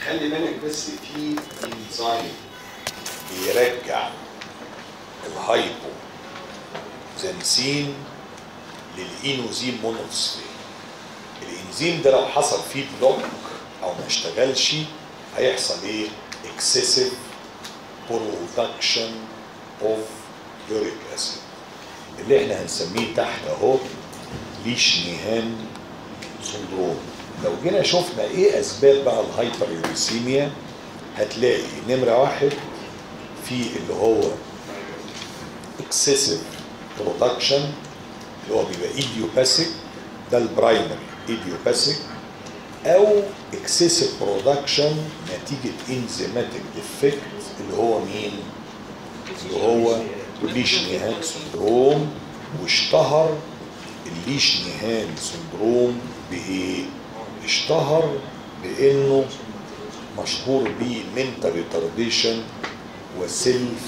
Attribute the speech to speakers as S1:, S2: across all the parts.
S1: خلي بالك بس في انزيم بيرجع الهايبو زنسين للإينوزيم مونوفسفين الانزيم ده لو حصل فيه بلوك او ما اشتغلش هيحصل ايه excessive production of uric acid اللي احنا هنسميه تحت اهو ليشنيهان سندروم لو جينا شفنا ايه اسباب بقى الهايبر يوريسيميا هتلاقي نمره واحد في اللي هو excessive production اللي هو بيبقى ايديوباثيك ده البرايمري ايديوباثيك او excessive production نتيجه انزيماتيك ديفكت اللي هو مين؟ اللي هو ليشنيهان سندروم واشتهر الليشنيهان سندروم بايه؟ اشتهر بانه مشهور بيه منتال ريتارديشن وسيلف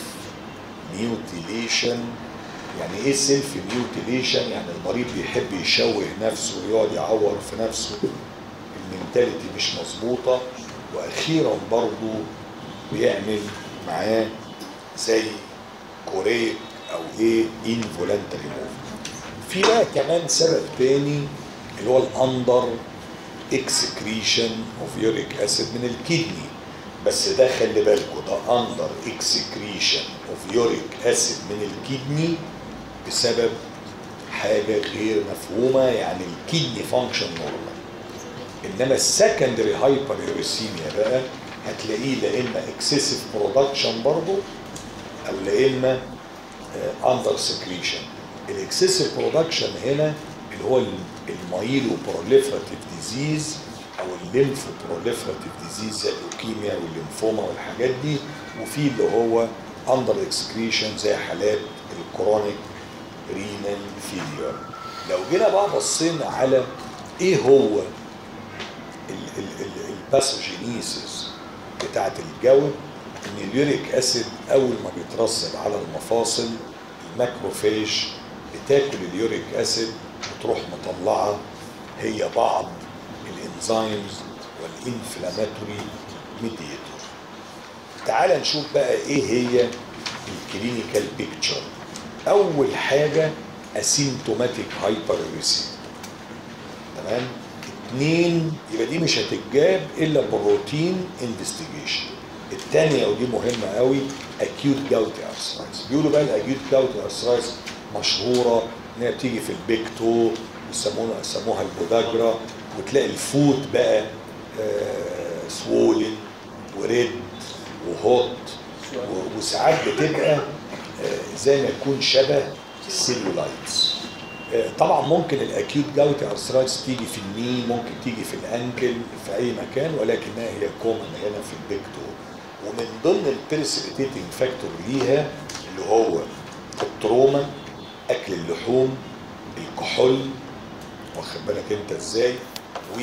S1: ميوتيليشن يعني ايه سيلف ميوتيليشن يعني المريض بيحب يشوه نفسه ويقعد يعور في نفسه المنتاليتي مش مظبوطه واخيرا برضو بيعمل معاه زي كوريك او ايه انفولنتري موفمنت في بقى كمان سبب تاني اللي هو الاندر اكسكريشن اوف يوريك اسيد من الكدني بس ده خلي بالكوا ده اندر اكسكريشن اوف يوريك اسيد من الكدني بسبب حاجه غير مفهومه يعني الكدني فانكشن نورمال انما السكندري هايبر يوريسيميا بقى هتلاقيه لا اما اكسسيف برودكشن برضه او لا اما اندر سكريشن الاكسسيف برودكشن هنا اللي هو المايلو بروليفراتيف ديزيز او الليمفو بروليفراتيف ديزيز زي اللوكيميا والليمفوما والحاجات دي وفي اللي هو اندر اكسكريشن زي حالات الكرونيك رينال فيلير لو جينا بقى بصينا على ايه هو الباثوجينيسيس بتاعت الجو ان اليوريك اسيد اول ما بيترسب على المفاصل الماكروفيج بتاكل اليوريك اسيد وتروح مطلعه هي بعض الانزيمز والانفلاماتوري ميديتور تعال نشوف بقى ايه هي الكلينيكال بيكتشر اول حاجه اسيمتوماتيك هايبروريسيم تمام اتنين يبقى دي مش هتتجاب الا بروتين انفستيجيشن الثانيه ودي مهمه قوي اكيوت جاوتي ارثرايتس بيقولوا بقى الاكيوت جاوتي ارثرايتس مشهوره ان هي بتيجي في البيكتو يسموها يسموها البوداجرا وتلاقي الفوت بقى آه سوولن وريد وهوت وساعات بتبقى آه زي ما يكون شبه السيلولايتس آه طبعا ممكن الاكيوت جاوتي ارثرايتس تيجي في الني ممكن تيجي في الانكل في اي مكان ولكنها هي كومن هنا في البيكتو ومن ضمن البريسبيتيتنج فاكتور ليها اللي هو التروما اكل اللحوم الكحول واخد بالك انت ازاي و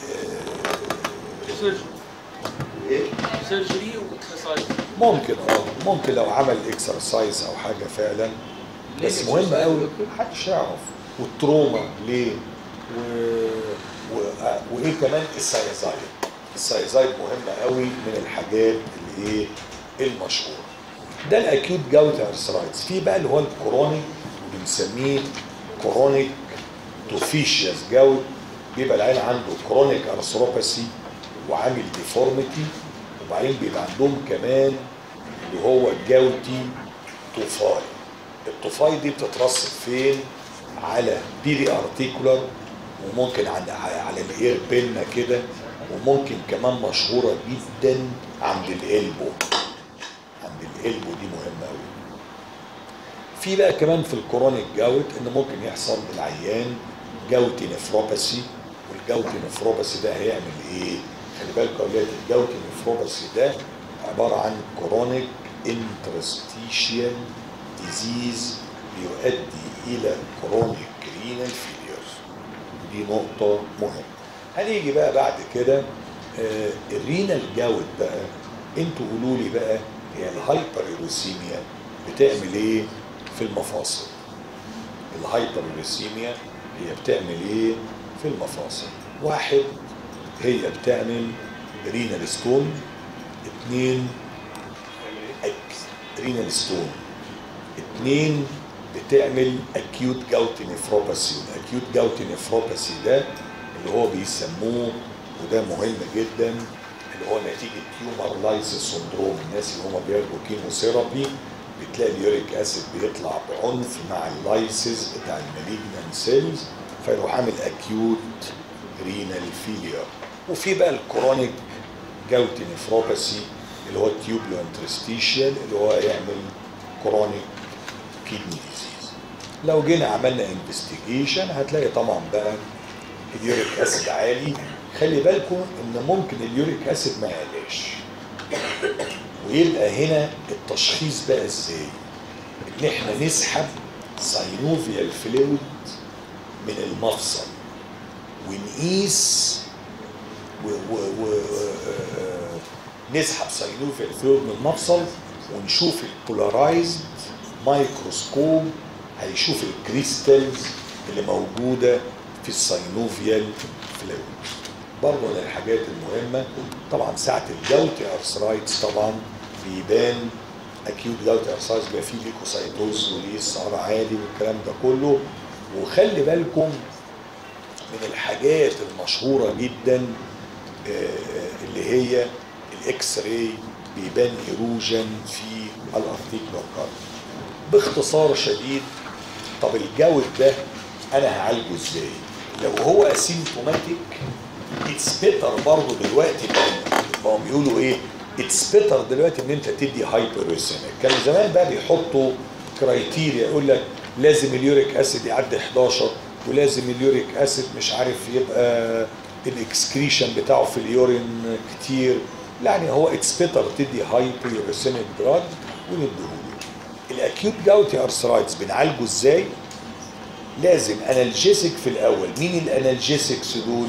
S1: ايه
S2: سيرجري واكسرسايز
S1: ممكن اه ممكن لو عمل اكسرسايز او حاجه فعلا بس
S2: ليه
S1: مهم
S2: exercise
S1: قوي
S2: دكتور؟
S1: محدش يعرف والتروما ليه و... و... وايه كمان السايزايد السايزايد مهمه قوي من الحاجات اللي ايه المشهوره ده الاكيوت جاوت ارثرايتس في بقى اللي هو الكرونيك وبنسميه كرونيك توفيشياس جاوت بيبقى العيان عنده كرونيك ارثروباثي وعامل ديفورميتي وبعدين بيبقى عندهم كمان اللي هو جاوتي طفاي الطفاي دي بتترسب فين على بيري ارتيكولار وممكن على على الاير بينا كده وممكن كمان مشهوره جدا عند القلبو عند القلبو دي مهمه قوي في بقى كمان في الكرونيك جاوت ان ممكن يحصل للعيان جاوتي نفروباثي والجاوتي نفروباثي ده هيعمل ايه؟ خلي بالك يا اولاد الجاوتي نفروباثي ده عباره عن كرونيك انترستيشيال ديزيز بيؤدي الى كرونيك رينال فيليرز دي نقطه مهمه هنيجي بقى بعد كده آه الرينال جاوت بقى انتوا قولوا لي بقى هي الهايبر بتعمل ايه في المفاصل الهايبرليسيميا هي بتعمل ايه في المفاصل واحد هي بتعمل رينال ستون اتنين رينال ستون اتنين بتعمل اكيوت جاوتي نفروباسي الاكيوت جاوتي نفروباسي ده اللي هو بيسموه وده مهم جدا اللي هو نتيجه تيومر لايسيس سندروم الناس اللي هم بياخدوا كيموثيرابي بتلاقي اليوريك اسيد بيطلع بعنف مع اللايسيس بتاع المالجنان سيلز فيروح عامل اكيوت رينال فيلير وفي بقى الكرونيك جاوتي نفروباسي اللي هو التيوبلو انترستيشيال اللي هو يعمل كرونيك كيدني ديزيز لو جينا عملنا انفستيجيشن هتلاقي طبعا بقى اليوريك اسيد عالي خلي بالكم ان ممكن اليوريك اسيد ما يعلاش ويبقى هنا التشخيص بقى ازاي ان احنا نسحب ساينوفيال فلويد من المفصل ونقيس و و و آه، نسحب ساينوفيال فلويد من المفصل ونشوف البولارايزد مايكروسكوب هيشوف الكريستالز اللي موجوده في الساينوفيال فلويد برضه من الحاجات المهمه طبعا ساعه الجوتي ارثرايتس طبعا بيبان اكيوت جوتي ارثرايتس بيبقى فيه ليكوسايتوز وليه سعر عالي والكلام ده كله وخلي بالكم من الحاجات المشهوره جدا آه، اللي هي الاكس راي بيبان ايروجن في الارتيكولار كارد باختصار شديد طب الجوت ده انا هعالجه ازاي لو هو اسيمتوماتيك اتس بيتر برضه دلوقتي بقى- بقوا بيقولوا ايه اتس بيتر دلوقتي ان انت تدي هايبريسيميك كان زمان بقى بيحطوا كرايتيريا يقول لك لازم اليوريك اسيد يعدي 11 ولازم اليوريك اسيد مش عارف يبقى الاكسكريشن بتاعه في اليورين كتير يعني هو اتس بيتر تدي هايبريسيميك دراج ونديهوله الاكيوت جاوتي ارثرايتس بنعالجه ازاي لازم انالجيسك في الاول مين الانالجيسكس دول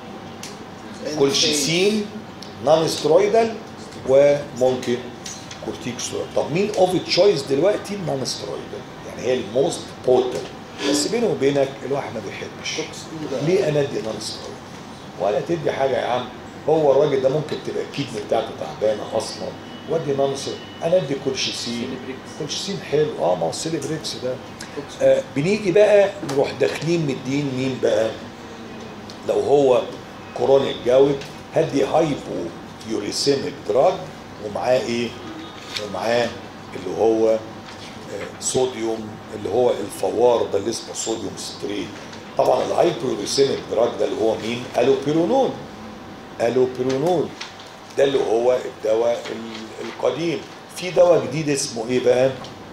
S1: كولشيسين نون سترويدال وممكن كورتيكوستيرويد طب مين اوف تشويس دلوقتي النون سترويدال يعني هي الموست بوتر بس بيني وبينك الواحد ما بيحبش ليه انا ادي نون سترويد ولا تدي حاجه يا عم هو الراجل ده ممكن تبقى الكدني بتاعته تعبانه اصلا ودي نون سترويد انا ادي كولشيسين كولشيسين حلو اه ما هو السيليبريكس ده آه بنيجي بقى نروح داخلين مدين مين بقى لو هو كورونيك جاوت هدي هايبو يوريسيميك دراج ومعاه ايه ومعاه اللي هو آه، صوديوم اللي هو الفوار ده اللي اسمه صوديوم ستريت طبعا الهايبو يوريسيميك دراج ده اللي هو مين الوبيرونول الوبيرونول ده اللي هو الدواء ال- القديم في دواء جديد اسمه ايه بقى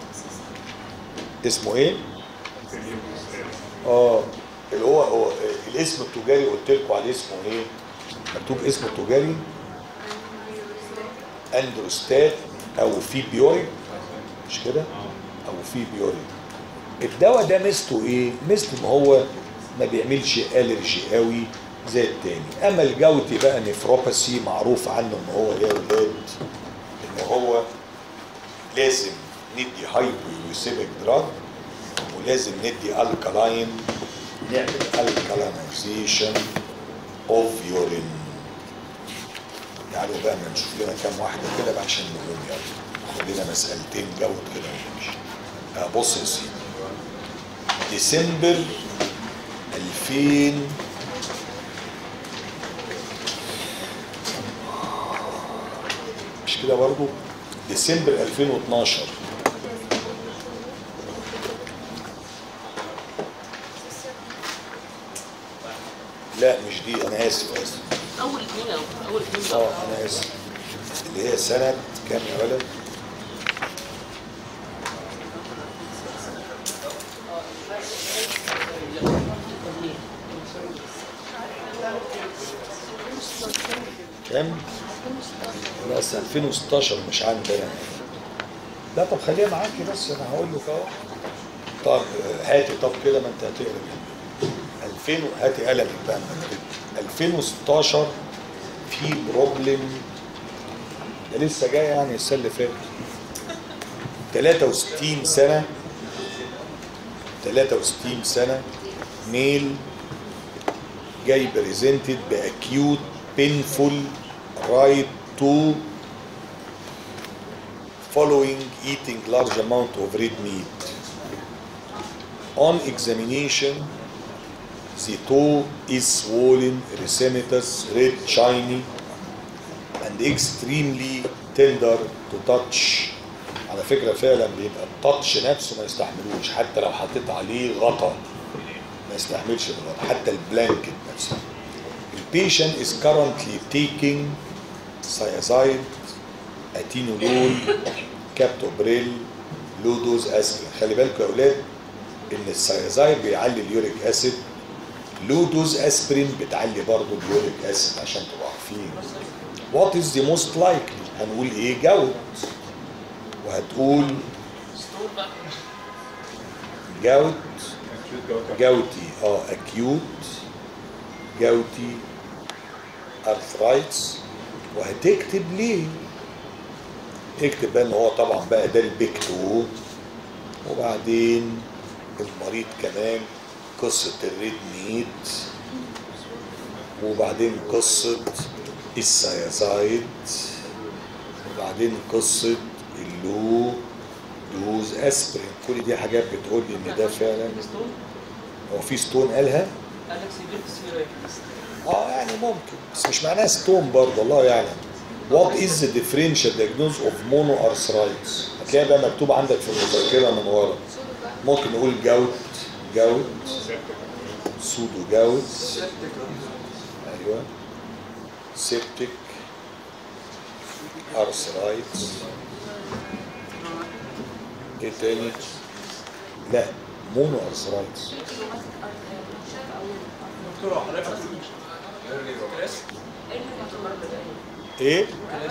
S1: اسمه ايه اه اللي هو, هو الاسم التجاري قلت لكم عليه اسمه ايه مكتوب اسمه التجاري اندروستات او في بيوري مش كده او في بيوري الدواء ده ميزته ايه ميزته ان هو ما بيعملش الرجي قوي زي التاني اما الجوتي بقى نفروباسي معروف عنه ان هو ايه يا ولاد ان هو لازم ندي هايبويوسيبك دراج ولازم ندي الكالاين نعمل الكالينايزيشن اوف يورين تعالوا بقى ما نشوف لنا كام واحده كده بقى عشان نقوم يلا ناخد لنا مسألتين جود كده ونمشي آه بص يا سيدي ديسمبر 2000 مش كده برضه ديسمبر 2012 لا مش دي انا اسف اسف
S2: اول اثنين او اول اثنين
S1: اه انا اسف اللي هي سنه كام يا ولد؟ كام؟ لا أصل 2016 مش عندنا لا طب خليها معاكي بس انا هقول لك اهو طب هاتي طب كده ما انت هتقرا 2000 و- هاتي قلمك بقى ما تكتب. 2016 في بروبلم ده لسه جاي يعني السنه اللي فاتت 63 سنه 63 سنه ميل جاي بريزنتد باكيوت بينفول right to following eating large amount of red meat. On examination, the toe is swollen, erythematous, red, shiny, and extremely tender to touch. على فكرة فعلا بيبقى التاتش نفسه ما يستحملوش حتى لو حطيت عليه غطا ما يستحملش الغطا حتى البلانكت نفسه. البيشنت is currently taking thiazide, اتينولول, كابتوبريل, لو دوز اسبرين. خلي بالكم يا اولاد ان الثيازايد بيعلي اليوريك اسيد لو دوز اسبرين بتعلي برضه اليوريك اسيد عشان تبقوا عارفين. وات از ذا موست لايكلي؟ هنقول ايه؟ جوت. وهتقول
S2: ستون بقى
S1: جوت جوتي اه اكيوت جوتي ارثرايتس وهتكتب ليه اكتب بقى ان هو طبعا بقى ده البيكتو وبعدين المريض كمان قصة الريد ميت وبعدين قصة السيازايد وبعدين قصة اللو دوز اسبرين كل دي حاجات بتقول لي ان ده فعلا
S2: ستون
S1: هو في ستون قالها
S2: قال لك سيفير سيرايتس
S1: اه يعني ممكن بس مش معناها ستون برضه الله يعلم وات از ذا ديفرنشال دياجنوز اوف مونو ارثرايتس هتلاقي بقى مكتوب عندك في المذكره من ورا ممكن نقول جوت جوت سودو جوت ايوه سيبتيك ارثرايتس ايه تاني لا مونو ارثرايتس ايه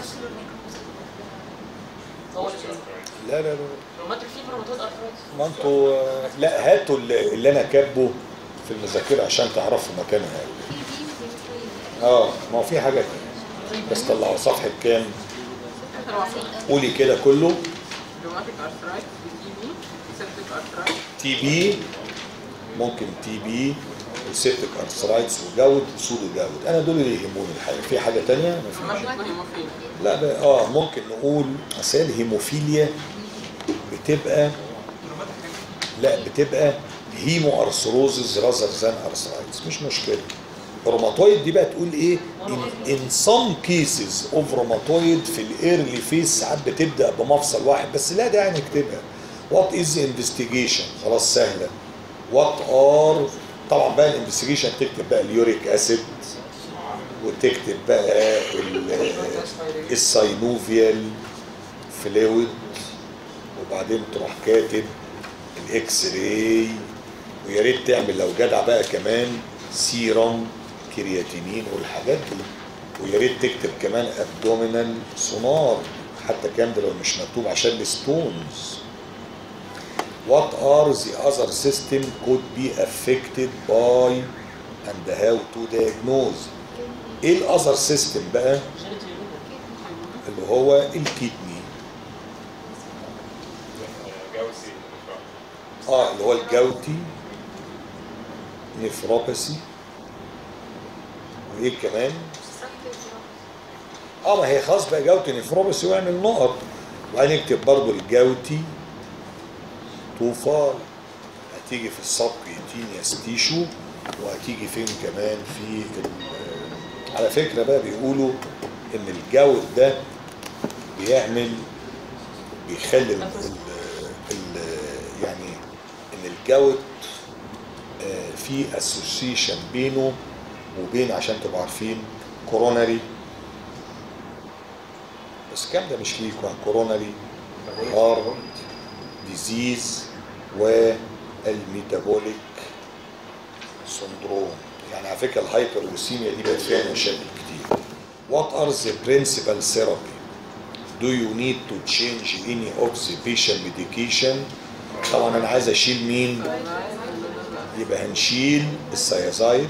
S2: هو
S1: لا لا لا
S2: روماتيك فيبر روماتويد ارثرايتس
S1: ما انتوا آه، لا هاتوا اللي اللي انا كاتبه في المذاكره عشان تعرفوا مكانها اه ما هو في حاجه تانية. بس طلعوا صفحه كام
S2: اخر واحده
S1: قولي كده كله
S2: روماتيك ارثرايتس تي بي سيبتيك ارثرايتس
S1: تي بي ممكن تي بي وسيبتك ارثرايتس وجود وسودو جود انا دول اللي يهموني الحقيقه في حاجه تانية ما فيش
S2: روماتيك هيموفيل
S1: لا بقى اه ممكن نقول اصل الهيموفيليا بتبقى لا بتبقى هيمو ارثروزز رازر ذان ارثرايتس مش مشكله روماتويد دي بقى تقول ايه in, in some cases of روماتويد في الايرلي فيس ساعات بتبدا بمفصل واحد بس لا داعي نكتبها وات از انفستيجيشن خلاص سهله وات ار طبعا بقى الانفستيجيشن تكتب بقى اليوريك اسيد وتكتب بقى ال- الساينوفيال فلويد وبعدين تروح كاتب الاكس راي ويا ريت تعمل لو جدع بقى كمان سيرم كرياتينين والحاجات دي ويا ريت تكتب كمان ابدومينال سونار حتى كام ده لو مش مكتوب عشان الستونز What are the other system could be affected by and how to diagnose ايه الاذر سيستم بقى
S2: جينيتال يورينا
S1: اللي هو الكدني
S3: جوسي
S1: اه اللي هو الجوتي نفروباسي وايه كمان اه ما هي خلاص بقى جوتي نفروباسي واعمل نقط وبعدين نكتب برضو الجوتي طوفان هتيجي في السبكيوتينيوس تيشو وهتيجي فين كمان في ال- على فكره بقى بيقولوا ان الجوت ده بيعمل بيخلي ال ال ال يعني ان الجوت آه، في اسوسيشن بينه وبين عشان تبقوا عارفين كوروناري بس الكلام ده مش ليكوا كوروناري هارت ديزيز والميتابوليك سندروم يعني على فكره الهايبرلوسيميا دي بقت فيها مشاكل كتير What are the principal therapy? Do you need to change any of the patient medication? طبعا انا عايز اشيل مين؟ يبقى هنشيل السيازايد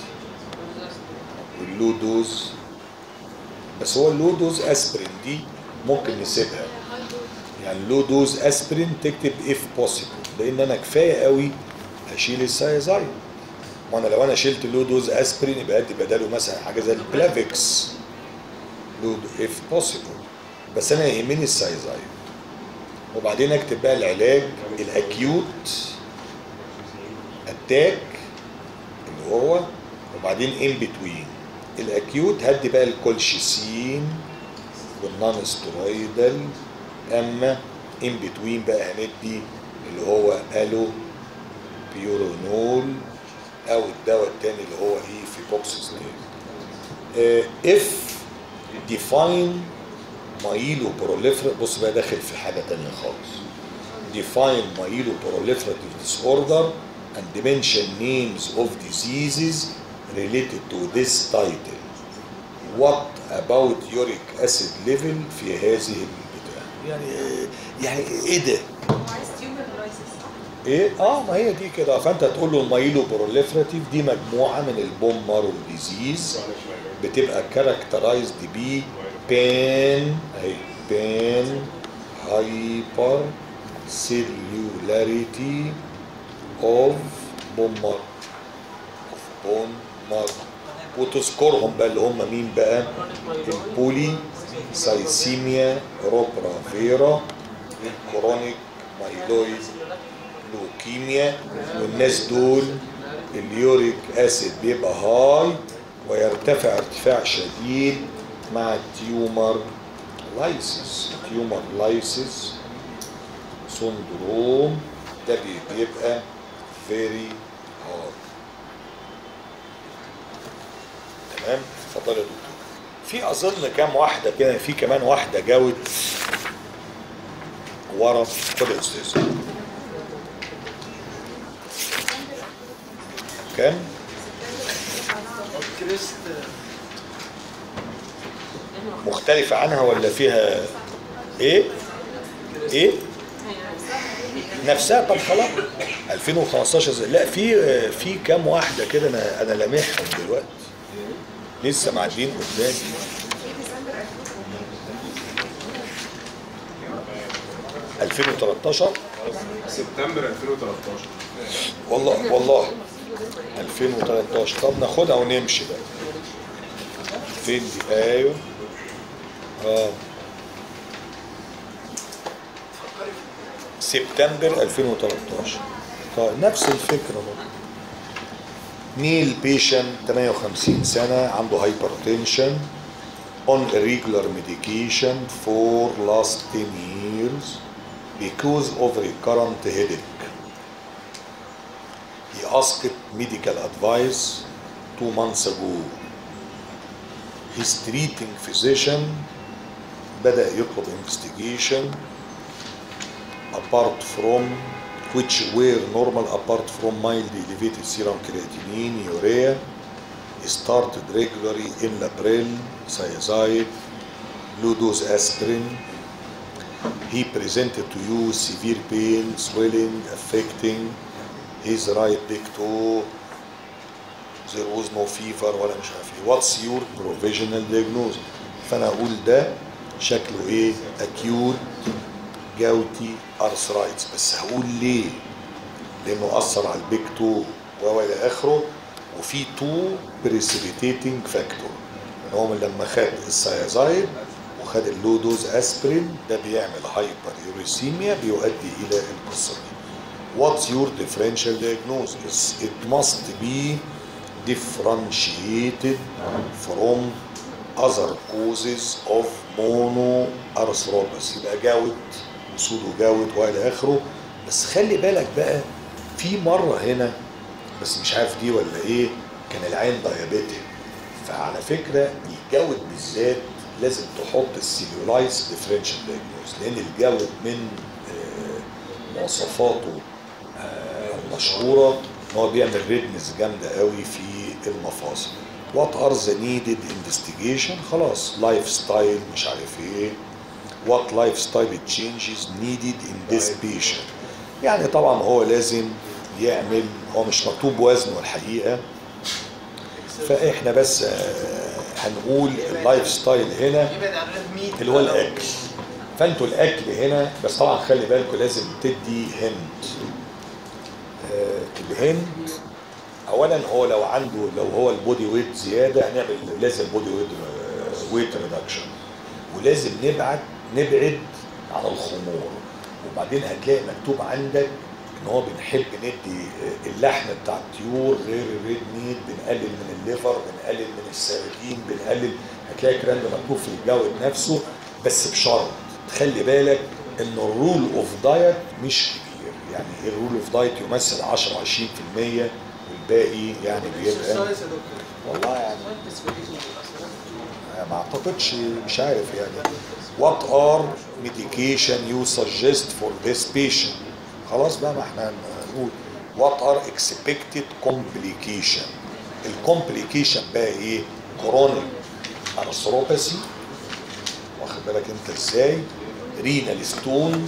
S1: واللو دوز بس هو اللو دوز اسبرين دي ممكن نسيبها يعني لو دوز اسبرين تكتب اف بوسيبل لان انا كفايه قوي هشيل السيازايد وانا لو انا شلت لو دوز اسبرين يبقى ادي بداله مثلا حاجه زي البلافيكس لود اف بوسيبل بس انا يهمني السايزايد وبعدين اكتب بقى العلاج الاكيوت اتاك اللي هو وبعدين ان بتوين الاكيوت هدي بقى الكولشيسين والنون سترويدال اما ان بتوين بقى هندي اللي هو الو بيورونول او الدواء التاني اللي هو ايه في بوكسستين اف ديفاين مايلو بروليفر بص بقى داخل في حاجه تانية خالص define myeloproliferative disorder and mention names of diseases related to this title what about uric acid level في هذه البتاع يعني يعني ايه ده
S3: عايز تيومر لايسيس
S1: ايه اه ما هي دي كده فانت تقول له المايلو بروليفراتيف دي مجموعه من البومر والديزيز بتبقى كاركترايزد ب بين اهي بين هايبر سيلولاريتي اوف بومر اوف بون مارو وتذكرهم بقى اللي هم مين بقى البولي سايسيميا روبرافيرا كرونيك مايلويد لوكيميا والناس دول اليوريك اسيد بيبقى هاي ويرتفع ارتفاع شديد مع التيومر لايسيس تيومر لايسيس سندروم ده بي- بيبقى فيري هارد تمام اتفضل يا دكتور في اظن كام واحده كده في كمان واحده جاوت ورا خد يا استاذ كام
S4: كريست
S1: مختلفة عنها ولا فيها ايه؟ ايه؟ نفسها طب خلاص 2015 زي. لا في في كام واحدة كده انا انا لامحهم دلوقتي لسه معديين قدامي
S4: في
S1: 2013
S4: سبتمبر 2013
S1: والله والله 2013 طب ناخدها ونمشي بقى فين دي ايوه اه سبتمبر 2013 طيب نفس الفكره برضه ميل بيشن 58 سنه عنده هايبرتنشن on irregular medication for last 10 years because of recurrent headache He asked medical advice two months ago. His treating physician بدأ يطلب investigation apart from which were normal apart from mildly elevated serum creatinine, urea, he started regularly enlapril, thiazide, low dose aspirin. He presented to you severe pain, swelling, affecting his right big toe. There was no fever ولا مش عارف ايه. What's your provisional diagnosis؟ فانا اقول ده شكله ايه؟ acute جاوتي ارثرايتس بس هقول ليه؟ لانه اثر على البيك تو والى اخره وفي تو بريسيبيتيتنج فاكتور ان هو من لما خد السيازايد وخد اللو دوز اسبرين ده بيعمل هايبر يوريسيميا بيؤدي الى القصه دي. What's your differential diagnosis? It must be differentiated from other causes of monoarthropathy يبقى جاوت وسودو جاوت والى اخره بس خلي بالك بقى في مره هنا بس مش عارف دي ولا ايه كان العين دايابيتك فعلى فكره الجاوت بالذات لازم تحط السيلولايز ديفرنشال دايجنوز لان الجاوت من آه، مواصفاته آه، المشهوره ان هو بيعمل ريدنس جامده قوي في المفاصل وات ار ذا نيدد انفستيجيشن خلاص لايف ستايل مش عارف ايه وات لايف ستايل تشينجز نيدد ان ذيس بيشنت يعني طبعا هو لازم يعمل هو مش مكتوب وزنه الحقيقه فاحنا بس آه، هنقول اللايف ستايل هنا
S4: يبعد عن ريد ميت
S1: اللي هو الاكل فانتوا الاكل هنا بس طبعا خلي بالكم لازم تدي هند آه، الهند اولا هو لو عنده لو هو البودي ويت زياده هنعمل لازم بودي ويت ويت ريدكشن ولازم نبعد نبعد عن الخمور وبعدين هتلاقي مكتوب عندك ان هو بنحب ندي اللحم بتاع الطيور غير الريد ميت بنقلل من الليفر بنقلل من السردين بنقلل هتلاقي الكلام ده مكتوب في الجو نفسه بس بشرط تخلي بالك ان الرول اوف دايت مش كبير يعني الرول اوف دايت يمثل 10 20% والباقي يعني بيبقى والله يعني ما اعتقدش مش عارف يعني what are medication you suggest for this patient خلاص بقى ما احنا نقول what are expected complication الكومبليكيشن بقى ايه كرونيك ارثروباثي واخد بالك انت ازاي رينال ستون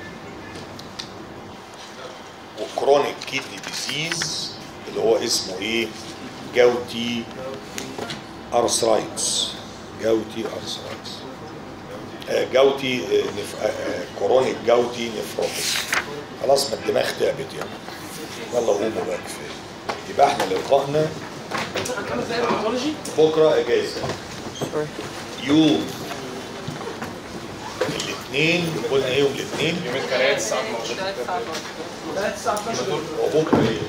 S1: وكرونيك كيدني ديزيز اللي هو اسمه ايه جوتي ارثرايتس جوتي ارثرايتس آه، جوتي آه، نف... آه، آه، كرونيك جوتي نفروباثي خلاص ما الدماغ تعبت يعني يلا قوموا بقى كفايه يبقى احنا لقائنا
S2: هنكمل باقي الباثولوجي
S1: بكره اجازه يوم الاثنين قلنا ايه يوم الاثنين
S4: يوم الثلاث الساعه 12
S1: وبكره ايه؟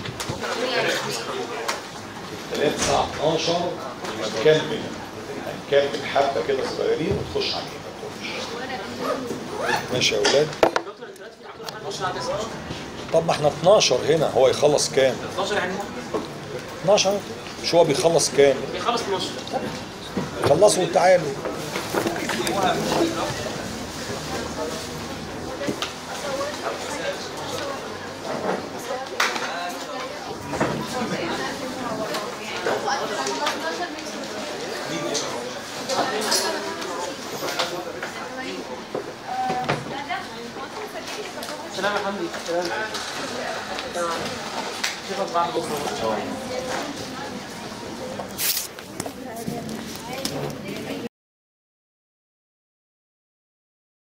S1: الثلاث الساعه 12 هنكمل هنكمل حبه كده صغيرين وتخش علينا ماشي يا اولاد
S2: دكتور انت دلوقتي في دكتور 12 على 9
S1: طب ما احنا 12 هنا هو يخلص كام
S2: 12 يعني
S1: 12 مش هو بيخلص كام
S2: بيخلص 12
S1: خلصوا وتعالوا
S2: سلام يا حمدي سلام اشوفك بعد بكره